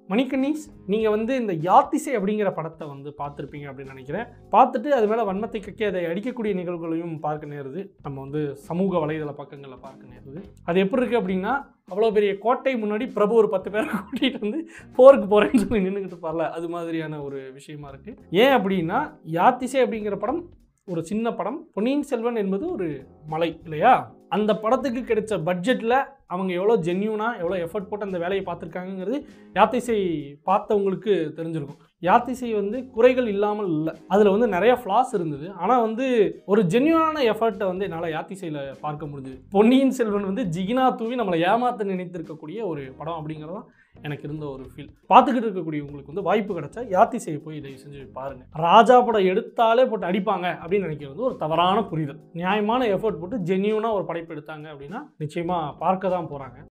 மணிக்கண்ணீஸ் நீங்கள் வந்து இந்த யாத்திசை அப்படிங்கிற படத்தை வந்து பார்த்துருப்பீங்க அப்படின்னு நினைக்கிறேன் பார்த்துட்டு அது மேலே வன்மத்தை கக்கி அதை அடிக்கக்கூடிய நிகழ்வுகளையும் பார்க்க நேருது நம்ம வந்து சமூக வலைதள பக்கங்களில் பார்க்க நேருது அது எப்படி இருக்குது அப்படின்னா அவ்வளோ பெரிய கோட்டை முன்னாடி பிரபு ஒரு பத்து பேரை கூட்டிகிட்டு வந்து போருக்கு போகிறேன்னு சொல்லி நின்றுக்கிட்டு பாருல அது மாதிரியான ஒரு விஷயமா இருக்குது ஏன் அப்படின்னா யாத்திசை அப்படிங்கிற படம் ஒரு சின்ன படம் பொன்னியின் செல்வன் என்பது ஒரு மலை இல்லையா அந்த படத்துக்கு கிடைச்ச பட்ஜெட்டில் அவங்க எவ்வளோ ஜென்யூனாக எவ்வளோ எஃபர்ட் போட்டு அந்த வேலையை பார்த்துருக்காங்கங்கிறது யாத்திசை பார்த்தவங்களுக்கு தெரிஞ்சிருக்கும் யாத்திசை வந்து குறைகள் இல்லாமல் இல்லை அதில் வந்து நிறைய ஃப்ளாஸ் இருந்தது ஆனால் வந்து ஒரு ஜென்யூனான எஃபர்ட்டை வந்து என்னால் யாத்திசையில் பார்க்க முடிஞ்சுது பொன்னியின் செல்வன் வந்து ஜிகினா தூவி நம்மளை ஏமாத்த நினைத்திருக்கக்கூடிய ஒரு படம் அப்படிங்கிறது தான் எனக்கு இருந்த ஒரு ஃபீல் பார்த்துக்கிட்டு இருக்கக்கூடிய உங்களுக்கு வந்து வாய்ப்பு கிடைச்சா யாத்திசையை போய் இதை செஞ்சு பாருங்க ராஜா படம் எடுத்தாலே போட்டு அடிப்பாங்க அப்படின்னு நினைக்கிறது வந்து ஒரு தவறான புரிதல் நியாயமான எஃபர்ட் போட்டு ஜென்யூனாக ஒரு படைப்பு எடுத்தாங்க அப்படின்னா நிச்சயமாக பார்க்க தான் போகிறாங்க